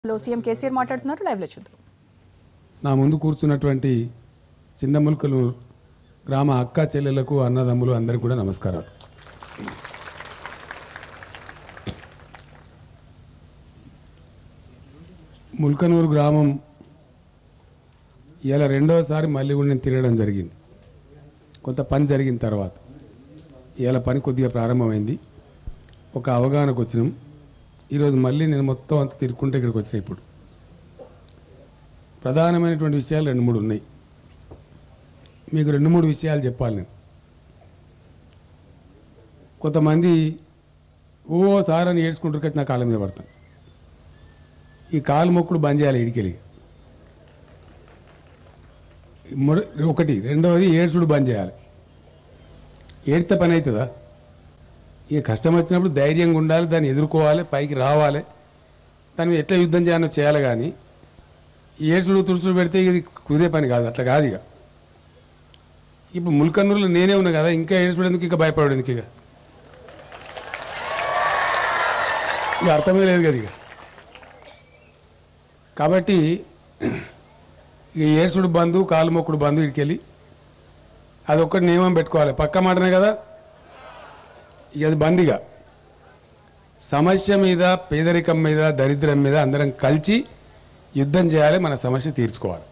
లో సీఎం కేసీఆర్ మాట్లాడుతున్నారు లైవ్ లో చూద్దాం నా ముందు కూర్చున్నటువంటి చిన్న ముల్కలు గ్రామ అక్క చెల్లెలకు అన్నదమ్ములు అందరికీ కూడా నమస్కారాలు ముల్కనూరు గ్రామం ఇలా రెండవసారి మళ్ళీ కూడా నేను తిరగడం జరిగింది కొంత పని జరిగిన తర్వాత ఇలా పని కొద్దిగా ప్రారంభమైంది ఒక అవగాహనకు వచ్చినాం ఈరోజు మళ్ళీ నేను మొత్తం అంతా తిరుక్కుంటే ఇక్కడికి వచ్చిన ఇప్పుడు ప్రధానమైనటువంటి విషయాలు రెండు మూడు ఉన్నాయి మీకు రెండు మూడు విషయాలు చెప్పాలి నేను కొంతమంది ఓ సార్ అని ఏడ్చుకుంటారు కదా నా కాళ్ళ మీద పడతాను ఈ కాలు మొక్కుడు బంద్ చేయాలి ఇడికెళ్ళి మొర- ఒకటి రెండవది ఏడ్చుడు బంద్ చేయాలి ఏడితే పని అవుతుందా ఇక కష్టం వచ్చినప్పుడు ధైర్యంగా ఉండాలి దాన్ని ఎదుర్కోవాలి పైకి రావాలి దాన్ని ఎట్లా యుద్ధం చేయాలో చేయాలి కానీ ఈ ఏసుడు తుడుచుడు పెడితే ఇది కుదిరే పని కాదు అట్లా కాదు ఇక ఇప్పుడు ముల్కన్నూరులో నేనే ఉన్నా కదా ఇంకా ఏడుచుడు ఎందుకు ఇక భయపడేందుకు ఎందుకు ఇక ఇక అర్థమే లేదు కదా ఇక కాబట్టి ఇక ఏసుడు బంధు కాలు మొక్కుడు బంధు ఇడికెళ్ళి అది ఒక్కటి నియమం పెట్టుకోవాలి పక్క మాటనే కదా ఇక అది బందిగా సమస్య మీద పేదరికం మీద దరిద్రం మీద అందరం కలిసి యుద్ధం చేయాలి మన సమస్య తీర్చుకోవాలి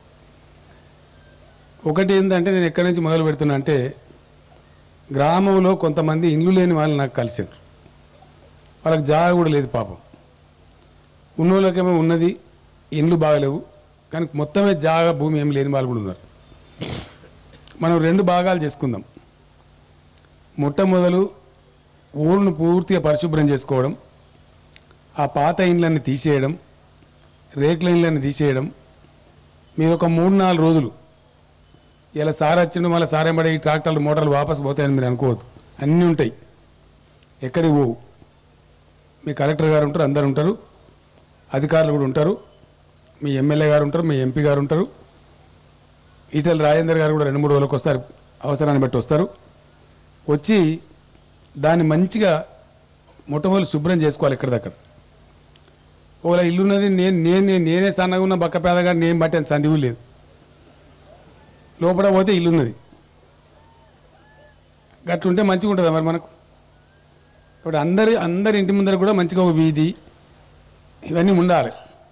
ఒకటి ఏంటంటే నేను ఎక్కడి నుంచి మొదలు పెడుతున్నా అంటే గ్రామంలో కొంతమంది ఇండ్లు లేని వాళ్ళు నాకు కలిసారు వాళ్ళకి జాగా కూడా లేదు పాపం ఉన్నోళ్ళకేమో ఉన్నది ఇండ్లు బాగలేవు కానీ మొత్తమే జాగా భూమి ఏం లేని వాళ్ళు కూడా ఉన్నారు మనం రెండు భాగాలు చేసుకుందాం మొట్టమొదలు ఊరును పూర్తిగా పరిశుభ్రం చేసుకోవడం ఆ పాత ఇండ్లన్నీ తీసేయడం రేకుల ఇండ్లన్నీ తీసేయడం మీరు ఒక మూడు నాలుగు రోజులు ఇలా సార్ వచ్చిండు మళ్ళీ సారేంబడే ఈ ట్రాక్టర్లు మోటార్లు వాపసు పోతాయని మీరు అనుకోవద్దు అన్నీ ఉంటాయి ఎక్కడికి పోవు మీ కలెక్టర్ గారు ఉంటారు అందరు ఉంటారు అధికారులు కూడా ఉంటారు మీ ఎమ్మెల్యే గారు ఉంటారు మీ ఎంపీ గారు ఉంటారు ఈటెల రాజేందర్ గారు కూడా రెండు మూడు రోజులకు వస్తారు అవసరాన్ని బట్టి వస్తారు వచ్చి దాన్ని మంచిగా మొట్టమొదటి శుభ్రం చేసుకోవాలి ఎక్కడిదక్కడ ఒకవేళ ఇల్లున్నది నేను నేను నేను- నేనే సన్నగా ఉన్న బక్క పేదగా నేను బట్టి సందివు లేదు లోపల పోతే ఇల్లున్నది గట్లుంటే మంచిగా ఉంటుందా మరి మనకు ఇప్పుడు అందరి అందరి ఇంటి ముందర కూడా మంచిగా ఒక వీధి ఇవన్నీ ఉండాలి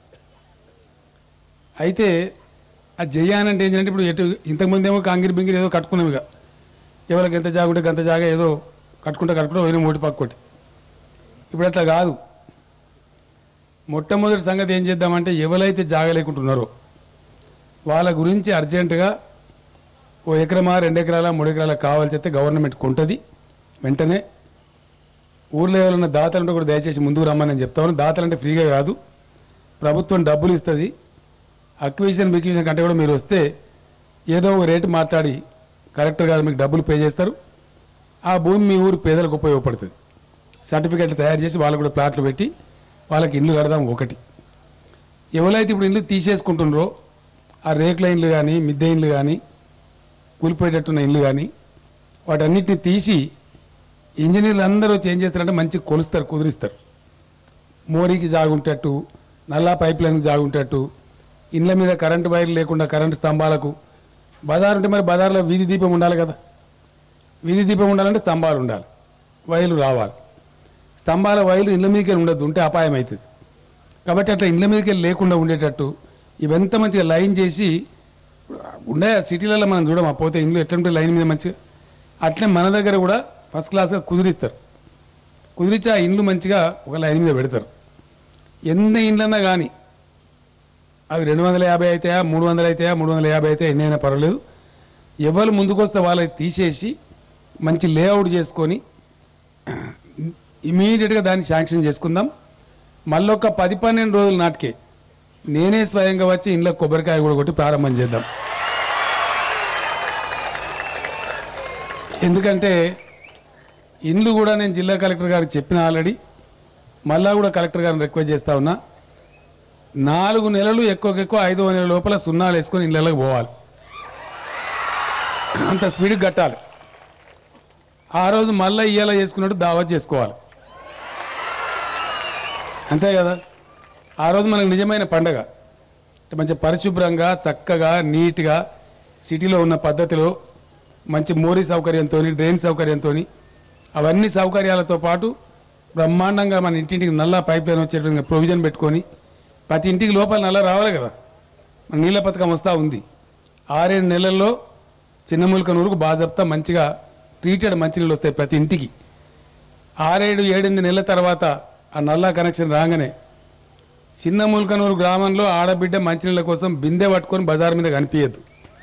అయితే అది చేయాలంటే ఏంటంటే ఇప్పుడు ఎటు ఇంతకుముందు ఏమో కాంగిరి బింగిరి ఏదో కట్టుకున్నాం ఇక ఎవరికి ఎంత జాగుంటే గంత జాగా ఏదో కట్టుకుంటే కట్టుకుంటే పోయిన ఓటి పక్కొట్టి ఇప్పుడు అట్లా కాదు మొట్టమొదటి సంగతి ఏం చేద్దామంటే ఎవరైతే జాగా లేకుంటున్నారో వాళ్ళ గురించి అర్జెంటుగా ఓ ఎకరమా రెండు ఎకరాల మూడు ఎకరాల కావాల్సి అయితే గవర్నమెంట్ కొంటది వెంటనే ఊర్లో ఎవరైనా దాతలుంటే కూడా దయచేసి ముందుకు రమ్మని నేను చెప్తాను దాతలంటే ఫ్రీగా కాదు ప్రభుత్వం డబ్బులు ఇస్తుంది అక్విజిషన్ బిక్విజిషన్ కంటే కూడా మీరు వస్తే ఏదో ఒక రేటు మాట్లాడి కలెక్టర్ గారు మీకు డబ్బులు పే చేస్తారు ఆ భూమి మీ ఊరు పేదలకు ఉపయోగపడుతుంది సర్టిఫికెట్లు తయారు చేసి వాళ్ళకు కూడా ప్లాట్లు పెట్టి వాళ్ళకి ఇల్లు కడదాం ఒకటి ఎవరైతే ఇప్పుడు ఇల్లు తీసేసుకుంటున్నారో ఆ రేకుల ఇండ్లు కానీ మిద్దె ఇండ్లు కానీ కూలిపోయేటట్టున్న ఇండ్లు కానీ వాటన్నిటిని తీసి ఇంజనీర్లు అందరూ వచ్చి ఏం చేస్తారంటే మంచి కొలుస్తారు కుదిరిస్తారు మోరీకి జాగుంటట్టు నల్లా పైప్ లైన్కి జాగుంటట్టు ఇండ్ల మీద కరెంటు వైర్లు లేకుండా కరెంటు స్తంభాలకు బజార్ ఉంటే మరి బజార్లో వీధి దీపం ఉండాలి కదా వీధి దీపం ఉండాలంటే స్తంభాలు ఉండాలి వైర్లు రావాలి స్తంభాల వైర్లు ఇండ్ల మీదకి ఉండదు ఉంటే అపాయం అవుతుంది కాబట్టి అట్లా ఇండ్ల మీదకి లేకుండా ఉండేటట్టు ఇవంతా మంచిగా లైన్ చేసి ఉండే సిటీలలో మనం చూడం ఆ పోతే ఇండ్లు ఎట్లా ఉంటాయి లైన్ మీద మంచిగా అట్లే మన దగ్గర కూడా ఫస్ట్ క్లాస్గా కుదిరిస్తారు కుదిరించి ఆ ఇండ్లు మంచిగా ఒక లైన్ మీద పెడతారు ఎన్ని ఇండ్లన్నా కానీ అవి రెండు వందల యాభై అవుతాయా మూడు వందలు అవుతాయా మూడు వందల యాభై అయితే ఎన్నైనా పర్వాలేదు ఎవరు ముందుకు వస్తే వాళ్ళకి తీసేసి మంచి లేఅవుట్ చేసుకొని ఇమీడియట్గా దాన్ని శాంక్షన్ చేసుకుందాం మళ్ళొక పది పన్నెండు రోజుల నాటికే నేనే స్వయంగా వచ్చి ఇంట్లో కొబ్బరికాయ కూడా కొట్టి ప్రారంభం చేద్దాం ఎందుకంటే ఇండ్లు కూడా నేను జిల్లా కలెక్టర్ గారికి చెప్పిన ఆల్రెడీ మళ్ళా కూడా కలెక్టర్ గారిని రిక్వెస్ట్ చేస్తా ఉన్నా నాలుగు నెలలు ఎక్కువకి ఎక్కువ ఐదో నెలల లోపల సున్నాలు వేసుకొని ఇళ్ళకి పోవాలి అంత స్పీడ్కి కట్టాలి ఆ రోజు మళ్ళీ ఇయ్యాల చేసుకున్నట్టు దావత్ చేసుకోవాలి అంతే కదా ఆ రోజు మనకు నిజమైన పండగ అంటే మంచి పరిశుభ్రంగా చక్కగా నీట్గా సిటీలో ఉన్న పద్ధతిలో మంచి మోరీ సౌకర్యంతో డ్రైన్ సౌకర్యంతో అవన్నీ సౌకర్యాలతో పాటు బ్రహ్మాండంగా మన ఇంటింటికి నల్ల పైప్ లైన్ వచ్చేటువంటి ప్రొవిజన్ పెట్టుకొని ప్రతి ఇంటికి లోపల నల్ల రావాలి కదా మన నీళ్ళ పథకం వస్తూ ఉంది ఆరేడు నెలల్లో చిన్నములకనూరుకు బాజప్తా మంచిగా ట్రీటెడ్ మంచినీళ్ళు వస్తాయి ప్రతి ఇంటికి ఆరేడు ఏడెనిమిది నెలల తర్వాత ఆ నల్లా కనెక్షన్ రాగానే చిన్న ముల్కనూరు గ్రామంలో ఆడబిడ్డ మంచినీళ్ళ కోసం బిందె పట్టుకొని బజార్ మీద కనిపించద్దు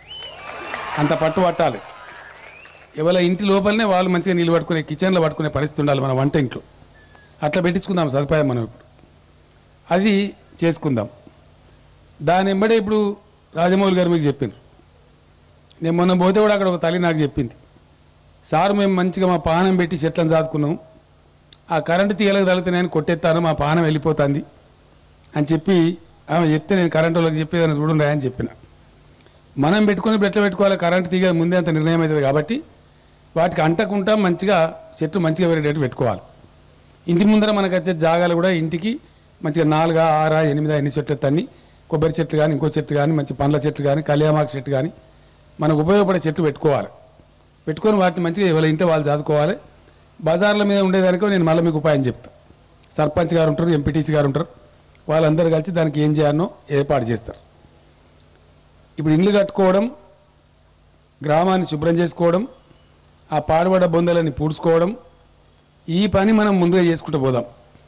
అంత పట్టు పట్టాలి ఎవరి ఇంటి లోపలనే వాళ్ళు మంచిగా నీళ్ళు పట్టుకునే కిచెన్లో పట్టుకునే పరిస్థితి ఉండాలి మన వంట ఇంట్లో అట్లా పెట్టించుకుందాం సదుపాయం మనం ఇప్పుడు అది చేసుకుందాం దాని వెంబడే ఇప్పుడు రాజమౌళి గారు మీకు చెప్పిండ్రు నేను మొన్న పోతే కూడా అక్కడ ఒక తల్లి నాకు చెప్పింది సార్ మేము మంచిగా మా పానం పెట్టి చెట్లను చాదుకున్నాం ఆ కరెంటు తీగలకు తగులుతున్నాయని కొట్టేస్తాను మా పానం వెళ్ళిపోతుంది అని చెప్పి ఆమె చెప్తే నేను కరెంటు వాళ్ళకి చెప్పేదాన్ని చూడండి అని చెప్పిన మనం పెట్టుకుని ఇప్పుడు ఎట్లా పెట్టుకోవాలి కరెంటు తీగ ముందే అంత నిర్ణయం అవుతుంది కాబట్టి వాటికి అంటకుండా మంచిగా చెట్లు మంచిగా పెరిగేటట్టు పెట్టుకోవాలి ఇంటి ముందర మనకు వచ్చే జాగాలు కూడా ఇంటికి మంచిగా నాలుగా ఆరా ఎనిమిదా ఎన్ని చెట్లు తన్ని కొబ్బరి చెట్లు కానీ ఇంకో చెట్లు కానీ మంచి పండ్ల చెట్లు కానీ కళ్యామాకు చెట్టు కానీ మనకు ఉపయోగపడే చెట్లు పెట్టుకోవాలి పెట్టుకొని వాటిని మంచిగా ఎవరి ఇంట్లో వాళ్ళు చదువుకోవాలి బజార్ల మీద ఉండేదానికో నేను మళ్ళీ మీకు ఉపాయం చెప్తా సర్పంచ్ గారు ఉంటారు ఎంపీటీసీ గారు ఉంటారు వాళ్ళందరూ కలిసి దానికి ఏం చేయాలనో ఏర్పాటు చేస్తారు ఇప్పుడు ఇండ్లు కట్టుకోవడం గ్రామాన్ని శుభ్రం చేసుకోవడం ఆ పాడుబడ్డ బొందలని పూడ్చుకోవడం ఈ పని మనం ముందుగా చేసుకుంటూ పోదాం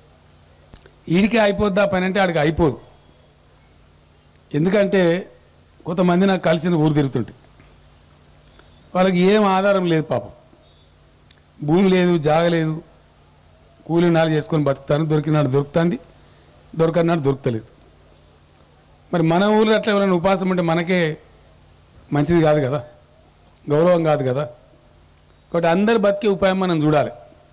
ఈడికే అయిపోద్ది ఆ పని అంటే ఆడికి అయిపోదు ఎందుకంటే కొంతమంది నాకు కలిసిన ఊరు తిరుగుతుంటే వాళ్ళకి ఏం ఆధారం లేదు పాపం భూమి లేదు జాగ లేదు కూలి నాలు చేసుకొని బతుకుతాను దొరికినాడు దొరుకుతుంది దొరకన్నాడు దొరుకుతలేదు మరి మన ఊళ్ళో అట్లా ఎవరైనా ఉపాసం ఉంటే మనకే మంచిది కాదు కదా గౌరవం కాదు కదా కాబట్టి అందరు బతికే ఉపాయం మనం చూడాలి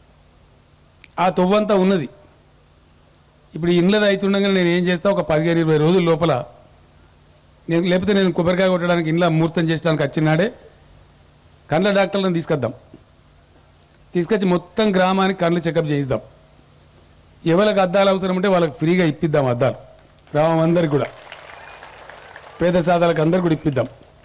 ఆ తొవ్వంతా ఉన్నది ఇప్పుడు ఇండ్లది అవుతుండగా నేను ఏం చేస్తా ఒక పదిహేను ఇరవై రోజుల లోపల నేను లేకపోతే నేను కొబ్బరికాయ కొట్టడానికి ఇంట్లో ముహూర్తం చేసడానికి వచ్చినాడే కండ్ల డాక్టర్లను తీసుకొద్దాం తీసుకొచ్చి మొత్తం గ్రామానికి కళ్ళు చెకప్ చేయిద్దాం ఎవరికి అద్దాలు అవసరం ఉంటే వాళ్ళకి ఫ్రీగా ఇప్పిద్దాం అద్దాలు గ్రామం అందరికి కూడా పేద సాధాలకు అందరికి కూడా ఇప్పిద్దాం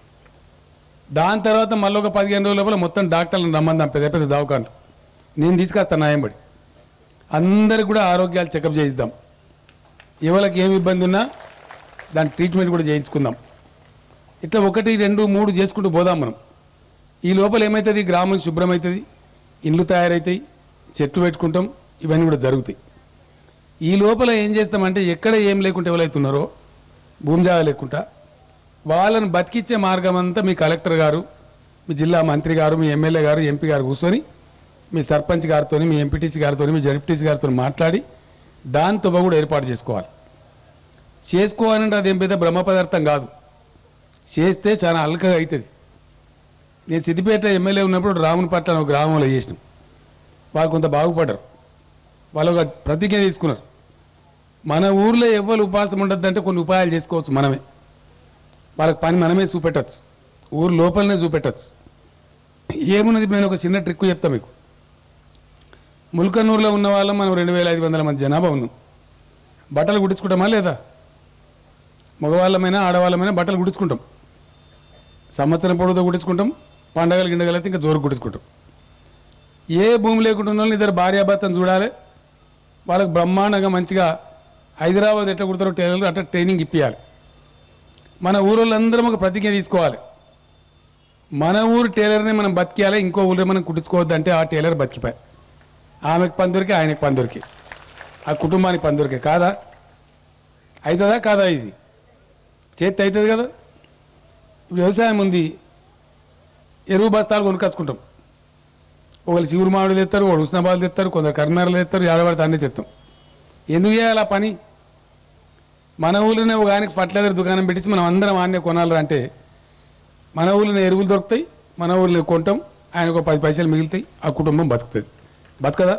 దాని తర్వాత మళ్ళీ ఒక పదిహేను రోజుల లోపల మొత్తం డాక్టర్లను రమ్మందాం పెద్ద పెద్ద దవాఖాన్లు నేను తీసుకొస్తాను నాయంబడి అందరికి కూడా ఆరోగ్యాలు చెకప్ చేయిద్దాం ఎవరికి ఏమి ఇబ్బంది ఉన్నా దాని ట్రీట్మెంట్ కూడా చేయించుకుందాం ఇట్లా ఒకటి రెండు మూడు చేసుకుంటూ పోదాం మనం ఈ లోపల ఏమవుతుంది గ్రామం శుభ్రమవుతుంది ఇండ్లు తయారవుతాయి చెట్లు పెట్టుకుంటాం ఇవన్నీ కూడా జరుగుతాయి ఈ లోపల ఏం చేస్తామంటే ఎక్కడ ఏం లేకుంటే ఎవరైతున్నారో భూమి జాగా లేకుండా వాళ్ళని బతికిచ్చే మార్గం అంతా మీ కలెక్టర్ గారు మీ జిల్లా మంత్రి గారు మీ ఎమ్మెల్యే గారు ఎంపీ గారు కూర్చొని మీ సర్పంచ్ గారితో మీ ఎంపీటీసీ గారితో మీ జడ్పీటీసీ గారితో మాట్లాడి దాంతో కూడా ఏర్పాటు చేసుకోవాలి చేసుకోవాలంటే అదేం పెద్ద బ్రహ్మ పదార్థం కాదు చేస్తే చాలా అల్కగా అవుతుంది నేను సిద్దిపేట ఎమ్మెల్యే ఉన్నప్పుడు రాముని పట్ల ఒక గ్రామంలో చేసినాం వాళ్ళు కొంత బాగుపడ్డారు వాళ్ళు ఒక ప్రతిజ్ఞ తీసుకున్నారు మన ఊర్లో ఎవ్వరు ఉపాసం ఉండద్దంటే కొన్ని ఉపాయాలు చేసుకోవచ్చు మనమే వాళ్ళకి పని మనమే చూపెట్టచ్చు ఊరు లోపలనే చూపెట్టచ్చు ఏమున్నది నేను ఒక చిన్న ట్రిక్ చెప్తా మీకు ముల్కనూరులో ఉన్న వాళ్ళం మనం రెండు వేల ఐదు వందల మంది జనాభా ఉన్నాం బట్టలు కుట్టించుకుంటామా లేదా మగవాళ్ళమైనా ఆడవాళ్ళమైనా బట్టలు కుట్టించుకుంటాం సంవత్సరం పొడవుతో కుట్టించుకుంటాం పండగలు గిండగలు అయితే ఇంకా జోరు కుట్టించుకుంటాం ఏ భూమి లేకుండా ఉన్న వాళ్ళని ఇద్దరు భార్యాభర్తను చూడాలి వాళ్ళకి బ్రహ్మాండంగా మంచిగా హైదరాబాద్ ఎట్లా కుడతారో టైలర్లు అట్లా ట్రైనింగ్ ఇప్పించాలి మన ఊరోళ్ళందరం ఒక ప్రతిజ్ఞ తీసుకోవాలి మన ఊరు టైలర్ని మనం బతికేయాలి ఇంకో ఊళ్ళో మనం కుట్టించుకోవద్దు అంటే ఆ టైలర్ బతికిపోయి ఆమెకు పని దొరికి ఆయనకు పని దొరికి ఆ కుటుంబానికి పని దొరికే కాదా అవుతుందా కాదా ఇది చేతి అవుతుంది కదా ఇప్పుడు వ్యవసాయం ఉంది ఎరువు బస్తాలు కొనుక్కొచ్చుకుంటాం ఒకళ్ళు శివురు మామిడి తెస్తారు ఒకడు ఉష్ణబాలు తెస్తారు కొందరు కర్మేరలు తెస్తారు ఏడబడితే అన్నీ తెస్తాం ఎందుకు చేయాలి ఆ పని మన ఊళ్ళోనే ఒక ఆయనకి పట్లేదర దుకాణం పెట్టించి మనం అందరం ఆన్నే కొనాలి అంటే మన ఊళ్ళో ఎరువులు దొరుకుతాయి మన ఊళ్ళో కొంటాం ఆయనకు ఒక పది పైసలు మిగులుతాయి ఆ కుటుంబం బతుకుతుంది బతకదా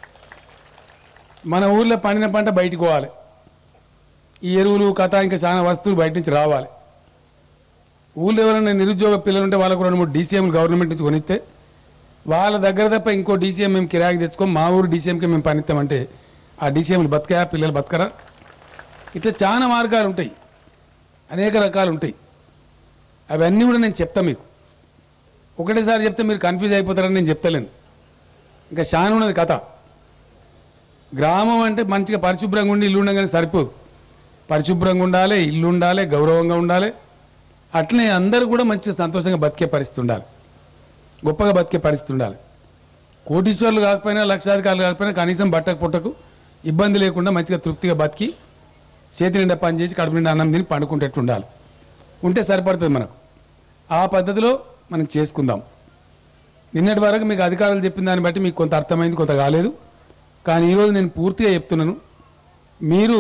మన ఊళ్ళో పండిన పంట బయటికి పోవాలి ఈ ఎరువులు కథ ఇంకా చాలా వస్తువులు బయట నుంచి రావాలి ఊళ్ళో ఎవరైనా నిరుద్యోగ పిల్లలు ఉంటే వాళ్ళకు రెండు మూడు డీసీఎంలు గవర్నమెంట్ నుంచి కొనిస్తే వాళ్ళ దగ్గర తప్ప ఇంకో డీసీఎం మేము కిరాయికి తెచ్చుకోం మా ఊరు డీసీఎంకి మేము పనిస్తామంటే ఆ డీసీఎంలు బతకయా పిల్లలు బతకరా ఇట్లా చాలా మార్గాలు ఉంటాయి అనేక రకాలు ఉంటాయి అవన్నీ కూడా నేను చెప్తా మీకు ఒకటేసారి చెప్తే మీరు కన్ఫ్యూజ్ అయిపోతారని నేను చెప్తలేను ఇంకా చాలా ఉన్నది కథ గ్రామం అంటే మంచిగా పరిశుభ్రంగా ఉండి ఇల్లు ఉండగానే సరిపోదు పరిశుభ్రంగా ఉండాలి ఇల్లు ఉండాలి గౌరవంగా ఉండాలి అట్లనే అందరూ కూడా మంచిగా సంతోషంగా బతికే పరిస్థితి ఉండాలి గొప్పగా బతికే పరిస్థితి ఉండాలి కోటీశ్వర్లు కాకపోయినా లక్షాధికారులు కాకపోయినా కనీసం బట్టకు పుట్టకు ఇబ్బంది లేకుండా మంచిగా తృప్తిగా బతికి చేతి నిండా పని చేసి కడుపు నిండా అన్నం తిని పండుకుంటట్టు ఉండాలి ఉంటే సరిపడుతుంది మనకు ఆ పద్ధతిలో మనం చేసుకుందాం నిన్నటి వరకు మీకు అధికారులు చెప్పిన దాన్ని బట్టి మీకు కొంత అర్థమైంది కొంత కాలేదు కానీ ఈరోజు నేను పూర్తిగా చెప్తున్నాను మీరు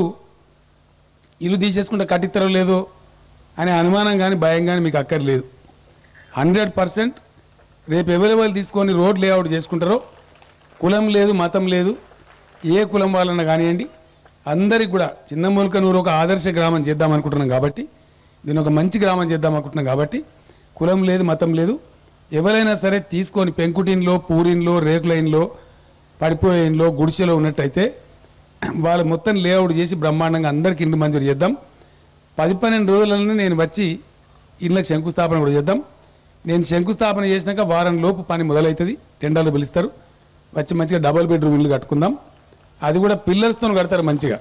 ఇల్లు తీసేసుకుంటే కట్టిస్తారో లేదో అనే అనుమానం కానీ భయం కానీ మీకు అక్కర్లేదు హండ్రెడ్ పర్సెంట్ రేపు అవైలబుల్ తీసుకొని రోడ్ లేఅవుట్ చేసుకుంటారో కులం లేదు మతం లేదు ఏ కులం వాళ్ళన్నా కానివ్వండి అందరికి కూడా చిన్న ములకనూరు ఒక ఆదర్శ గ్రామం చేద్దాం అనుకుంటున్నాం కాబట్టి దీని ఒక మంచి గ్రామం చేద్దాం అనుకుంటున్నాం కాబట్టి కులం లేదు మతం లేదు ఎవరైనా సరే తీసుకొని పెంకుటిన్లో పూరిన్లో రేకుల ఇంట్లో పడిపోయే ఇంట్లో గుడిసెలో ఉన్నట్టయితే వాళ్ళు మొత్తం లేఅవుట్ చేసి బ్రహ్మాండంగా అందరికి ఇంటి మంజూరు చేద్దాం పది పన్నెండు రోజులలో నేను వచ్చి ఇళ్ళకి శంకుస్థాపన కూడా చేద్దాం నేను శంకుస్థాపన చేసినాక వారం లోపు పని మొదలవుతుంది టెండర్లు పిలుస్తారు వచ్చి మంచిగా డబుల్ బెడ్రూమ్ ఇల్లు కట్టుకుందాం అది కూడా పిల్లర్స్తో కడతారు మంచిగా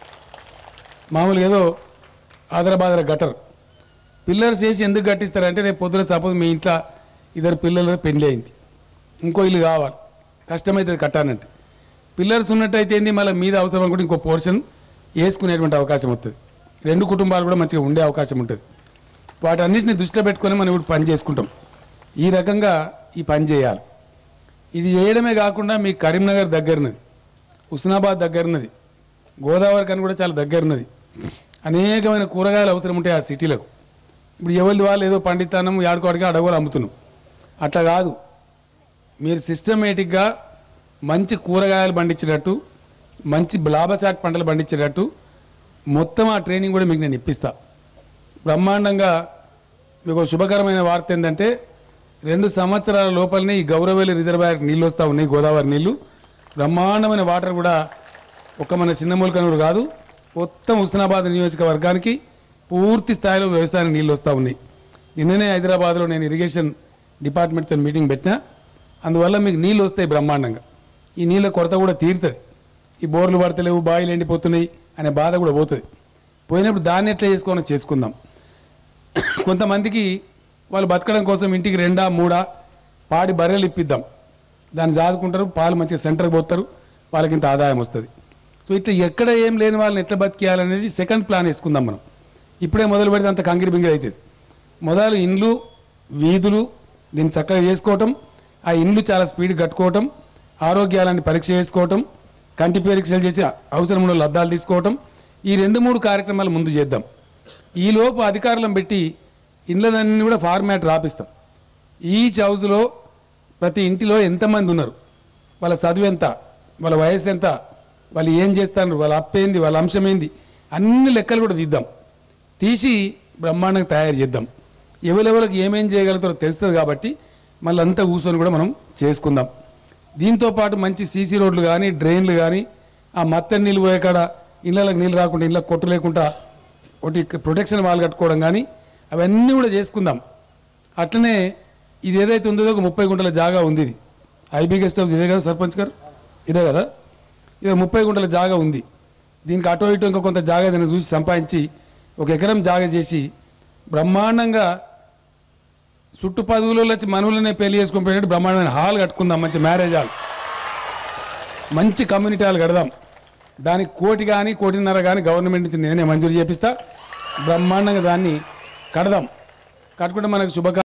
మామూలుగా ఏదో ఆదరబాదర గటర్ పిల్లర్స్ వేసి ఎందుకు కట్టిస్తారంటే రేపు పొద్దున సపోజ్ మీ ఇంట్లో ఇద్దరు పిల్లల పెళ్లి అయింది ఇంకో ఇల్లు కావాలి కష్టమవుతుంది కట్టానంటే పిల్లర్స్ ఉన్నట్టయితే ఏంది మళ్ళీ మీద అవసరం అనుకుంటే ఇంకో పోర్షన్ వేసుకునేటువంటి అవకాశం వస్తుంది రెండు కుటుంబాలు కూడా మంచిగా ఉండే అవకాశం ఉంటుంది వాటన్నిటిని దృష్టిలో పెట్టుకొని మనం ఇప్పుడు పని చేసుకుంటాం ఈ రకంగా ఈ పని చేయాలి ఇది చేయడమే కాకుండా మీ కరీంనగర్ దగ్గరనది హుస్నాబాద్ దగ్గరనది గోదావరి కని కూడా చాలా దగ్గరనది అనేకమైన కూరగాయలు అవసరం ఉంటాయి ఆ సిటీలకు ఇప్పుడు ఎవరిది వాళ్ళు ఏదో పండితానం ఆడుకోవడానికి అడవులు అమ్ముతున్నాం అట్లా కాదు మీరు సిస్టమేటిక్గా మంచి కూరగాయలు పండించేటట్టు మంచి లాభసాటి పంటలు పండించేటట్టు మొత్తం ఆ ట్రైనింగ్ కూడా మీకు నేను ఇప్పిస్తా బ్రహ్మాండంగా మీకు ఒక శుభకరమైన వార్త ఏంటంటే రెండు సంవత్సరాల లోపలనే ఈ గౌరవేలి రిజర్వాయర్కి నీళ్ళు వస్తూ ఉన్నాయి గోదావరి నీళ్లు బ్రహ్మాండమైన వాటర్ కూడా ఒక్క మన చిన్నమూలకనూరు కాదు మొత్తం హుస్నాబాద్ నియోజకవర్గానికి పూర్తి స్థాయిలో వ్యవసాయానికి నీళ్ళు వస్తూ ఉన్నాయి నిన్ననే హైదరాబాద్లో నేను ఇరిగేషన్ డిపార్ట్మెంట్తో మీటింగ్ పెట్టినా అందువల్ల మీకు నీళ్ళు వస్తాయి బ్రహ్మాండంగా ఈ నీళ్ళ కొరత కూడా తీరుతుంది ఈ బోర్లు పడతలేవు బాయిలు ఎండిపోతున్నాయి అనే బాధ కూడా పోతుంది పోయినప్పుడు దాన్ని ఎట్లా చేసుకోవాలో చేసుకుందాం కొంతమందికి వాళ్ళు బతకడం కోసం ఇంటికి రెండా మూడా పాడి బర్రెలు ఇప్పిద్దాం దాన్ని చాదుకుంటారు పాలు మంచిగా సెంటర్కి పోతారు వాళ్ళకి ఇంత ఆదాయం వస్తుంది సో ఇట్లా ఎక్కడ ఏం లేని వాళ్ళని ఎట్లా బతికేయాలనేది సెకండ్ ప్లాన్ వేసుకుందాం మనం ఇప్పుడే మొదలు పెడితే అంత కంగిరి బింగిరి అవుతుంది మొదలు ఇండ్లు వీధులు దీన్ని చక్కగా చేసుకోవటం ఆ ఇండ్లు చాలా స్పీడ్ కట్టుకోవటం ఆరోగ్యాలని పరీక్ష చేసుకోవటం కంటి పరీక్షలు చేసి అవసరం ఉన్న లద్దాలు తీసుకోవటం ఈ రెండు మూడు కార్యక్రమాలు ముందు చేద్దాం ఈలోపు అధికారులను పెట్టి ఇండ్లన్నీ కూడా ఫార్మాట్ రాపిస్తాం ఈచ్ హౌస్లో ప్రతి ఇంటిలో ఎంతమంది ఉన్నారు వాళ్ళ చదువు ఎంత వాళ్ళ వయసు ఎంత వాళ్ళు ఏం చేస్తారు వాళ్ళ అప్పేంది వాళ్ళ అంశం ఏంది అన్ని లెక్కలు కూడా తీద్దాం తీసి బ్రహ్మాండంగా తయారు చేద్దాం ఎవరెవరికి ఏమేం చేయగలుగుతారో తెలుస్తుంది కాబట్టి మళ్ళీ అంతా కూర్చొని కూడా మనం చేసుకుందాం దీంతో పాటు మంచి సీసీ రోడ్లు కానీ డ్రైన్లు కానీ ఆ మత్తడి నీళ్ళు పోయే కాడ ఇళ్ళకి నీళ్ళు రాకుండా ఇళ్ళకి కొట్టు లేకుండా ఒకటి ప్రొటెక్షన్ వాల్ కట్టుకోవడం కానీ అవన్నీ కూడా చేసుకుందాం అట్లనే ఇది ఏదైతే ఉందో ఒక ముప్పై గుంటల జాగా ఉంది ఇది ఐబీ గెస్ట్ హౌస్ ఇదే కదా సర్పంచ్ గారు ఇదే కదా ఇది ముప్పై గుంటల జాగా ఉంది దీనికి అటో ఇటో ఇంకా కొంత జాగా ఏదైనా చూసి సంపాదించి ఒక ఎకరం జాగా చేసి బ్రహ్మాండంగా చుట్టు పదువులో వచ్చి మనవులనే పెళ్లి చేసుకుని పోయినట్టు బ్రహ్మాండమైన హాల్ కట్టుకుందాం మంచి మ్యారేజ్ హాల్ మంచి కమ్యూనిటీ హాల్ కడదాం దానికి కోటి కానీ కోటిన్నర కానీ గవర్నమెంట్ నుంచి నేనే మంజూరు చేపిస్తా బ్రహ్మాండంగా దాన్ని కడదాం కట్టుకుంటే మనకు శుభ